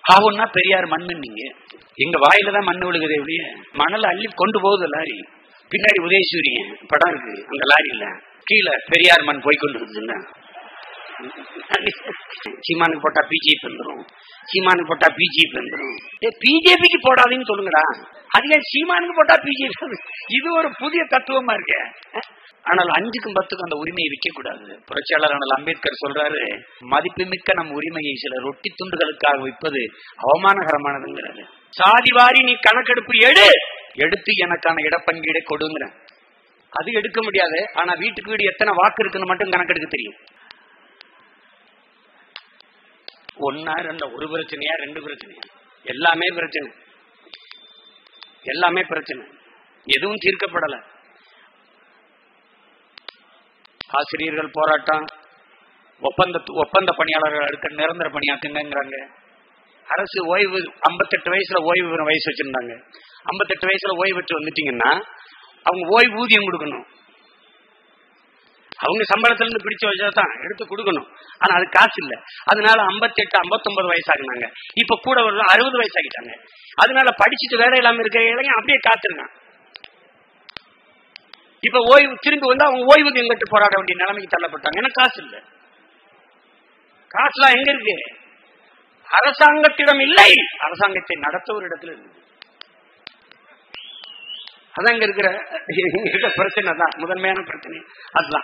பாவம்னா பெரியார் மண்ணு நீங்க எங்க வாயில தான் மண்ணு விழுகுது எப்படியே மணல் அள்ளி கொண்டு போகுது லாரி பின்னாடி உதயசூரியன் படம் இருக்கு அந்த லாரியில கீழே பெரியார் மண் போய் கொண்டு இருக்குதுன்னா சீமானுக்கு போட்டா பிஜேபி வந்துடும் சீமானுக்கு போட்டா பிஜேபி வந்துடும் ஏ பிஜேபிக்கு போடாதீன்னு சொல்லுங்கடா அது ஏன் சீமானுக்கு போட்டா பிஜேபி இது ஒரு புதிய தத்துவமா இருக்கு ஆனால் அஞ்சுக்கும் பத்துக்கும் அந்த உரிமையை விற்க கூடாது புரட்சியாளர் ஆனால் அம்பேத்கர் சொல்றாரு மதிப்புமிக்க நம் உரிமையை சில ரொட்டி துண்டுகளுக்காக விற்பது அவமானகரமானதுங்கிறாரு சாதி வாரி நீ கணக்கெடுப்பு எடு எடுத்து எனக்கான இடப்பங்கீடை கொடுங்கிற அது எடுக்க முடியாது ஆனா வீட்டுக்கு வீடு எத்தனை வாக்கு இருக்குன்னு மட்டும் கணக்கெடுக்க தெரியும் ஒன்னா ரெண்டு ஒரு பிரச்சனையா ரெண்டு பிரச்சனையா எல்லாமே பிரச்சனை எல்லாமே பிரச்சனை எதுவும் தீர்க்கப்படல ஆசிரியர்கள் போராட்டம் ஒப்பந்த ஒப்பந்த பணியாளர்கள் அடுத்த நிரந்தர பணியாக்குங்கிறாங்க அரசு ஓய்வு ஐம்பத்தெட்டு வயசுல ஓய்வு பெறும் வயசு வச்சிருந்தாங்க ஐம்பத்தெட்டு வயசுல ஓய்வு பெற்று வந்துட்டீங்கன்னா அவங்க ஓய்வூதியம் கொடுக்கணும் அவங்க சம்பளத்துல இருந்து பிடிச்ச வச்சா தான் எடுத்து கொடுக்கணும் ஆனா அது காசு இல்ல அதனால ஐம்பத்தெட்டு ஐம்பத்தொன்பது வயசாகினாங்க இப்ப கூட ஒரு அறுபது வயசாகிட்டாங்க அதனால படிச்சுட்டு வேலை இல்லாம இருக்கிற இளைஞன் அப்படியே காத்திருக்கான் இப்ப ஓய்வு திரும்பி வந்து அவங்க ஓய்வூதியம் கட்டு போராட வேண்டிய நிலைமைக்கு தள்ளப்பட்டாங்க ஏன்னா காசு இல்ல காசுலாம் எங்க இருக்கு அரசாங்கத்திடம் இல்லை அரசாங்கத்தை நடத்த ஒரு இடத்துல இருக்கு அதான் இங்க இருக்கிற இங்க இருக்கிற பிரச்சனை தான் முதன்மையான பிரச்சனை அதுதான்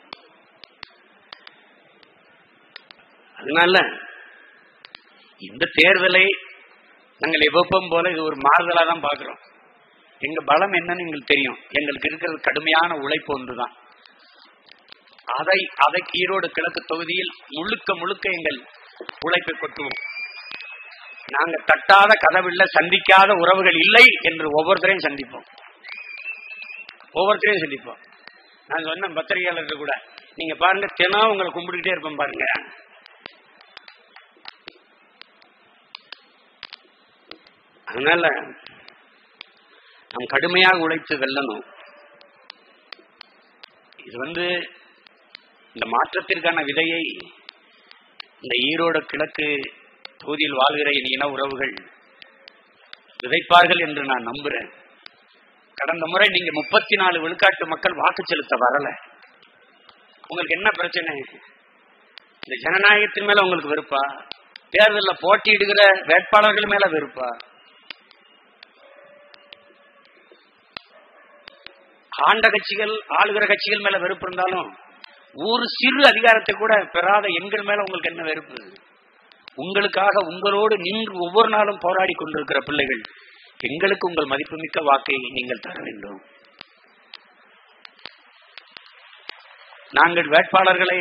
அதனால இந்த தேர்தலை நாங்கள் எப்பவும் போல இது ஒரு மாறுதலா தான் பாக்குறோம் எங்க பலம் என்னன்னு எங்களுக்கு தெரியும் எங்களுக்கு இருக்கிறது கடுமையான உழைப்பு ஒன்றுதான் அதை அதை ஈரோடு கிழக்கு தொகுதியில் முழுக்க முழுக்க எங்கள் உழைப்பை கொட்டுவோம் நாங்க தட்டாத கதவில்ல சந்திக்காத உறவுகள் இல்லை என்று ஒவ்வொருத்தரையும் சந்திப்போம் ஒவ்வொருத்தரையும் சந்திப்போம் நான் சொன்ன பத்திரிகையாளர்கள் கூட நீங்க பாருங்க தினம் உங்களை கும்பிட்டுக்கிட்டே இருப்பேன் பாருங்க அதனால நாம் கடுமையாக உழைத்து வெல்லணும் இது வந்து இந்த மாற்றத்திற்கான விதையை இந்த ஈரோடு கிழக்கு தொகுதியில் வாழ்கிற என் இன உறவுகள் விதைப்பார்கள் என்று நான் நம்புறேன் கடந்த முறை நீங்க முப்பத்தி நாலு விழுக்காட்டு மக்கள் வாக்கு செலுத்த வரல உங்களுக்கு என்ன பிரச்சனை இந்த ஜனநாயகத்தின் மேல உங்களுக்கு வெறுப்பா தேர்தலில் போட்டியிடுகிற வேட்பாளர்கள் மேல வெறுப்பா ஆண்ட கட்சிகள் ஆளுகிற கட்சிகள் மேல வெறுப்பு இருந்தாலும் ஒரு சிறு அதிகாரத்தை கூட பெறாத எங்கள் மேல உங்களுக்கு என்ன வெறுப்பு உங்களுக்காக உங்களோடு நின்று ஒவ்வொரு நாளும் போராடி கொண்டிருக்கிற பிள்ளைகள் எங்களுக்கு உங்கள் மதிப்புமிக்க வாக்கை நீங்கள் தர வேண்டும் நாங்கள் வேட்பாளர்களை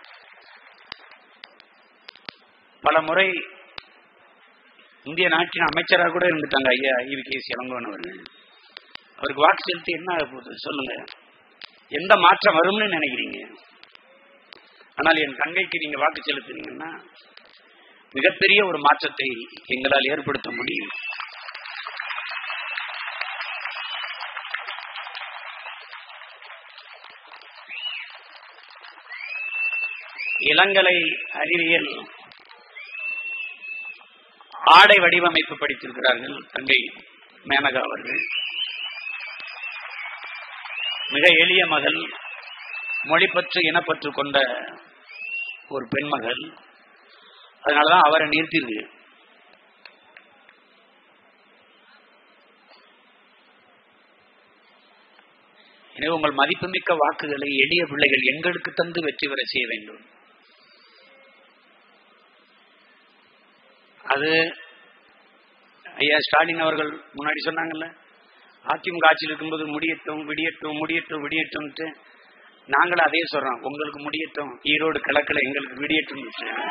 பல முறை இந்திய நாட்டின் அமைச்சராக கூட இருந்துட்டாங்க ஐயா இவி கே இளங்கோவன் அவர்கள் அவருக்கு வாக்கு செலுத்தி என்ன ஆக போகுது சொல்லுங்க எந்த மாற்றம் வரும்னு நினைக்கிறீங்க ஆனால் என் தங்கைக்கு நீங்க வாக்கு செலுத்தினீங்கன்னா மிகப்பெரிய ஒரு மாற்றத்தை எங்களால் ஏற்படுத்த முடியும் இளங்கலை அறிவியல் ஆடை வடிவமைப்பு படித்திருக்கிறார்கள் தங்கை மேனகா அவர்கள் மிக எளிய மகள் மொழிப்பற்று இனப்பற்று கொண்ட ஒரு பெண்மகள் அதனாலதான் அவரை நிறுத்திருக்கு எனவே உங்கள் மதிப்புமிக்க வாக்குகளை எளிய பிள்ளைகள் எங்களுக்கு தந்து வெற்றி பெற செய்ய வேண்டும் அது ஐயா ஸ்டாலின் அவர்கள் முன்னாடி சொன்னாங்கல்ல அதிமுக ஆட்சியில் இருக்கும்போது முடியட்டும் விடியட்டும் முடியட்டும் விடியட்டும்ட்டு நாங்களும் அதே சொல்றோம் உங்களுக்கு முடியட்டும் ஈரோடு கிழக்குல எங்களுக்கு விடியட்டும்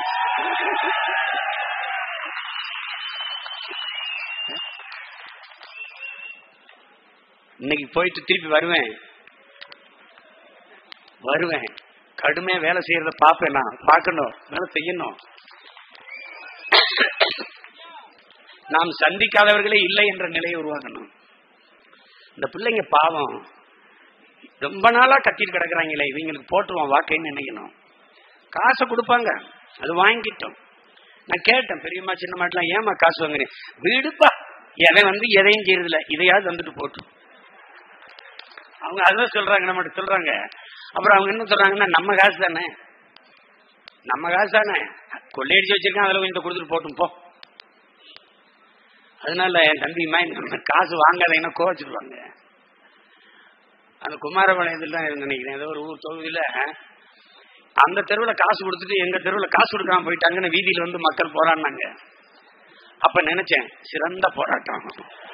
இன்னைக்கு போயிட்டு திருப்பி வருவேன் வருவேன் கடுமையா வேலை செய்யறத பார்ப்பேன் நான் பார்க்கணும் வேலை செய்யணும் நாம் சந்திக்காதவர்களே இல்லை என்ற நிலையை உருவாக்கணும் இந்த பிள்ளைங்க பாவம் ரொம்ப நாளா கத்திட்டு கிடக்குறாங்களே இவங்களுக்கு போட்டுருவோம் வாக்கைன்னு நினைக்கணும் காசை கொடுப்பாங்க அது வாங்கிட்டோம் நான் கேட்டேன் பெரியம்மா சின்னம்மாட்டெல்லாம் ஏமா காசு வாங்குறேன் வீடுப்பா எவன் வந்து எதையும் செய்யறதில்ல இதையாவது வந்துட்டு போட்டும் அவங்க அதான் சொல்றாங்க நம்மகிட்ட சொல்றாங்க அப்புறம் அவங்க என்ன சொல்றாங்கன்னா நம்ம காசு தானே நம்ம காசு தானே கொள்ளையடிச்சு வச்சிருக்கான் அதுல கொஞ்சம் கொடுத்துட்டு போட்டும் போ அதனால என் தம்பிமா நம்ம காசு வாங்காதீங்கன்னா கோவச்சிடுவாங்க அந்த குமாரபாளையத்தில் தான் நினைக்கிறேன் ஏதோ ஒரு ஊர் தொகுதியில அந்த தெருவுல காசு கொடுத்துட்டு எங்க தெருவுல காசு கொடுக்காம போயிட்டாங்கன்னு வீதியில வந்து மக்கள் போராடினாங்க அப்ப நினைச்சேன் சிறந்த போராட்டம்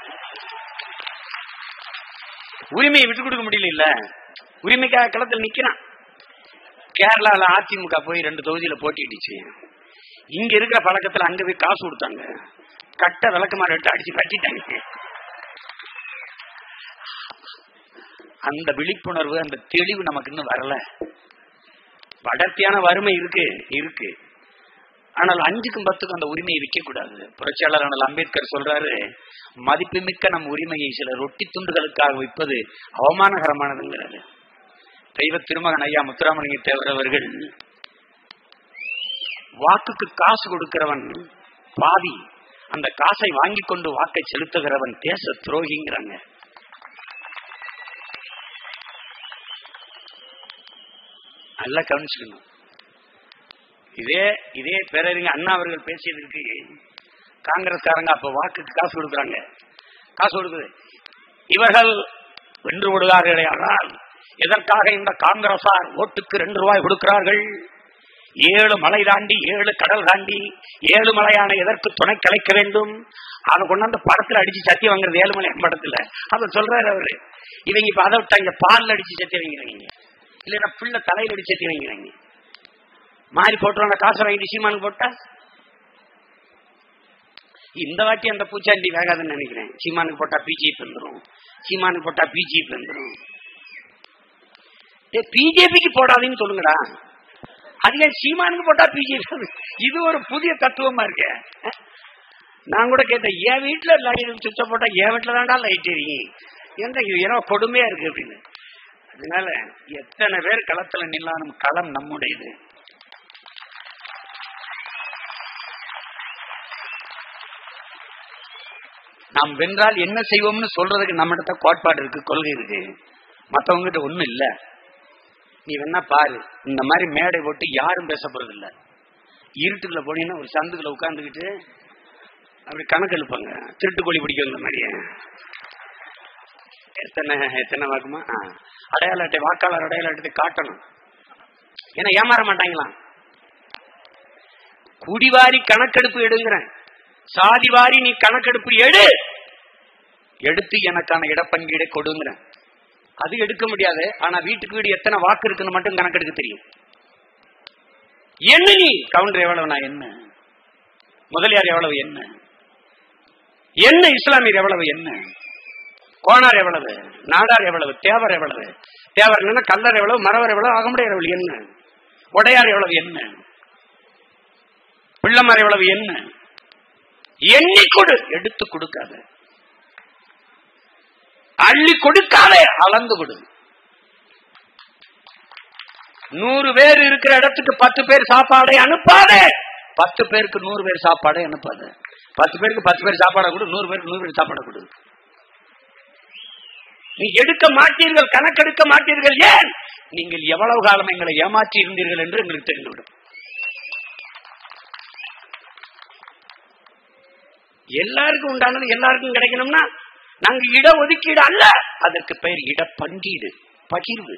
உரிமையை விட்டு கொடுக்க முடியல இல்ல உரிமைக்காக களத்தில் நிக்கிறான் கேரளால அதிமுக போய் ரெண்டு தொகுதியில போட்டிடுச்சு இங்க இருக்கிற பழக்கத்துல அங்க போய் காசு கொடுத்தாங்க கட்ட விளக்கமாறு எடுத்து அடிச்சு கட்டிட்டாங்க அந்த விழிப்புணர்வு அந்த தெளிவு நமக்கு இன்னும் வரல அடர்த்தியான வறுமை இருக்கு இருக்கு ஆனால் அஞ்சுக்கும் பத்துக்கும் அந்த உரிமையை விற்க கூடாது புரட்சியாளர் அண்ணல் அம்பேத்கர் சொல்றாரு மதிப்புமிக்க நம் உரிமையை சில ரொட்டி துண்டுகளுக்காக விற்பது அவமானகரமானதுங்கிறாரு தெய்வ திருமகன் ஐயா முத்துராமலிங்க தேவர் அவர்கள் வாக்குக்கு காசு கொடுக்கிறவன் பாவி அந்த காசை வாங்கி கொண்டு வாக்கை செலுத்துகிறவன் தேச துரோகிங்கிறாங்க நல்லா கவனிச்சுக்கணும் இதே இதே பேரறிஞர் அண்ணா அவர்கள் பேசியதற்கு காங்கிரஸ்காரங்க அப்ப வாக்குக்கு காசு கொடுக்குறாங்க காசு கொடுக்குது இவர்கள் வென்று விடுவார்களே ஆனால் எதற்காக இந்த காங்கிரசார் ஓட்டுக்கு ரெண்டு ரூபாய் கொடுக்கிறார்கள் ஏழு மலை தாண்டி ஏழு கடல் தாண்டி ஏழு மலையான எதற்கு துணை கலைக்க வேண்டும் அதை கொண்டாந்து படத்துல அடிச்சு சத்தியம் வாங்குறது ஏழு மலையான படத்துல அதை சொல்றாரு அவரு இவங்க இப்ப அதை விட்டாங்க பால்ல அடிச்சு சத்தியம் வாங்கிறாங்க இல்லைன்னா பிள்ளை தலையில அடிச்சு சத்தியம் வாங்கிறாங்க மாறி போட்டுருவாங்க காசு வாங்கிட்டு சீமானு போட்டா இந்த வாட்டி அந்த பூச்சாண்டி வேகாதுன்னு நினைக்கிறேன் சீமானுக்கு போட்டா பிஜேபி வந்துடும் சீமானுக்கு போட்டா பிஜேபி வந்துடும் பிஜேபிக்கு போடாதீன்னு சொல்லுங்கடா அது ஏன் சீமானுக்கு போட்டா பிஜேபி இது ஒரு புதிய தத்துவமா இருக்கு நான் கூட கேட்டேன் என் வீட்டுல லைட் சுவிட்ச போட்டா என் வீட்டுல தான்டா லைட் எரியும் எந்த இது ஏன்னா கொடுமையா இருக்கு அப்படின்னு அதனால எத்தனை பேர் களத்துல நில்லாலும் களம் நம்முடையது நாம் வென்றால் என்ன செய்வோம்னு சொல்றதுக்கு நம்ம இடத்த கோட்பாடு இருக்கு கொள்கை இருக்கு மத்தவங்க கிட்ட ஒண்ணும் இல்ல நீ வேணா பாரு இந்த மாதிரி மேடை போட்டு யாரும் பேச போறது இல்ல இருட்டுக்குள்ள போனீங்கன்னா ஒரு சந்துக்குள்ள உட்கார்ந்துக்கிட்டு அப்படி கணக்கு எழுப்பாங்க திருட்டுக்கோழி பிடிக்கிற மாதிரியே எத்தனை எத்தனை வாக்குமா அடையாள அட்டை வாக்காளர் அடையாள அட்டை காட்டணும் ஏன்னா ஏமாற மாட்டாங்களாம் குடிவாரி கணக்கெடுப்பு எடுங்கிறேன் சாதி வாரி நீ கணக்கெடுப்பு எடு எடுத்து எனக்கான இடப்பங்கீடை கொடுங்கிறேன் அது எடுக்க முடியாது ஆனா வீட்டுக்கு வீடு எத்தனை வாக்கு இருக்குன்னு மட்டும் கணக்கெடுக்க தெரியும் என்ன நீ கவுண்டர் எவ்வளவு நான் என்ன முதலியார் எவ்வளவு என்ன என்ன இஸ்லாமியர் எவ்வளவு என்ன கோணார் எவ்வளவு நாடார் எவ்வளவு தேவர் எவ்வளவு தேவர் என்ன கல்லர் எவ்வளவு மரவர் எவ்வளவு அகமுடையார் எவ்வளவு என்ன உடையார் எவ்வளவு என்ன பிள்ளமார் எவ்வளவு என்ன எண்ணி கொடு எடுத்து கொடுக்காத அள்ளி கொடுக்காத அளந்து கொடு நூறு பேர் இருக்கிற இடத்துக்கு பத்து பேர் சாப்பாடை அனுப்பாத பத்து பேருக்கு நூறு பேர் சாப்பாடை அனுப்பாத பத்து பேருக்கு பத்து பேர் சாப்பாடை கொடு நூறு பேருக்கு நூறு பேர் சாப்பாடை கொடு நீ எடுக்க மாட்டீர்கள் கணக்கெடுக்க மாட்டீர்கள் ஏன் நீங்கள் எவ்வளவு காலம் எங்களை ஏமாற்றி இருந்தீர்கள் என்று எங்களுக்கு தெரிந்துவிடும் எல்லாருக்கும் உண்டானது எல்லாருக்கும் கிடைக்கணும்னா நாங்க இட ஒதுக்கீடு அல்ல அதற்கு பெயர் இட பங்கீடு பகிர்வு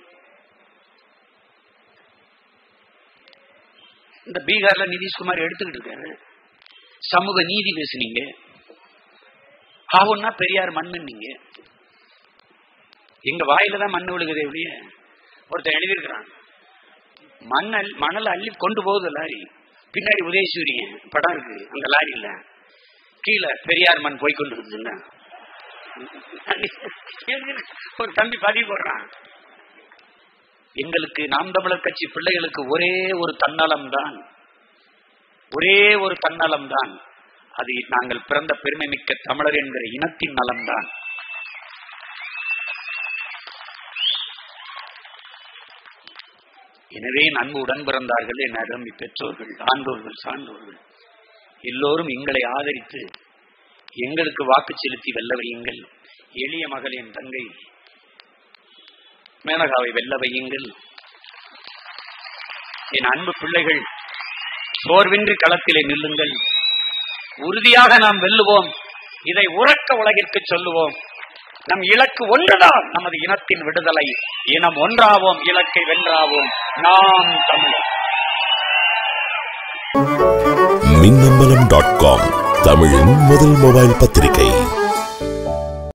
இந்த பீகார்ல நிதிஷ்குமார் எடுத்துக்கிட்டு இருக்காரு சமூக நீதி பேசுனீங்க ஆகும்னா பெரியார் மண்ணுன்னீங்க எங்க வாயில தான் மண்ணு விழுகுதே ஒழிய ஒருத்தன் எழுதியிருக்கிறான் மண்ணல் மணல் அள்ளி கொண்டு போகுது லாரி பின்னாடி உதயசூரியன் படம் இருக்கு அந்த லாரியில கீழே பெரியார் மண் போய் கொண்டு இருக்குதுங்க ஒரு தம்பி பதிவு போடுறான் எங்களுக்கு நாம் தமிழர் கட்சி பிள்ளைகளுக்கு ஒரே ஒரு தன்னலம் தான் ஒரே ஒரு தன்னலம் தான் அது நாங்கள் பிறந்த பெருமை மிக்க தமிழர் என்கிற இனத்தின் நலம்தான் எனவே நன்கு உடன் பிறந்தார்கள் என் அருமை பெற்றோர்கள் ஆண்டோர்கள் சான்றோர்கள் எல்லோரும் எங்களை ஆதரித்து எங்களுக்கு வாக்கு செலுத்தி வெல்ல வையுங்கள் எளிய மகள் என் தங்கை மேனகாவை வெல்ல வையுங்கள் என் அன்பு பிள்ளைகள் சோர்வின்றி களத்திலே நில்லுங்கள் உறுதியாக நாம் வெல்லுவோம் இதை உறக்க உலகிற்கு சொல்லுவோம் நம் இலக்கு ஒன்றுதான் நமது இனத்தின் விடுதலை இனம் ஒன்றாவோம் இலக்கை வென்றாவோம் நாம் தமிழர் மின்னம்பலம் டாட் காம் தமிழின் முதல் மொபைல் பத்திரிகை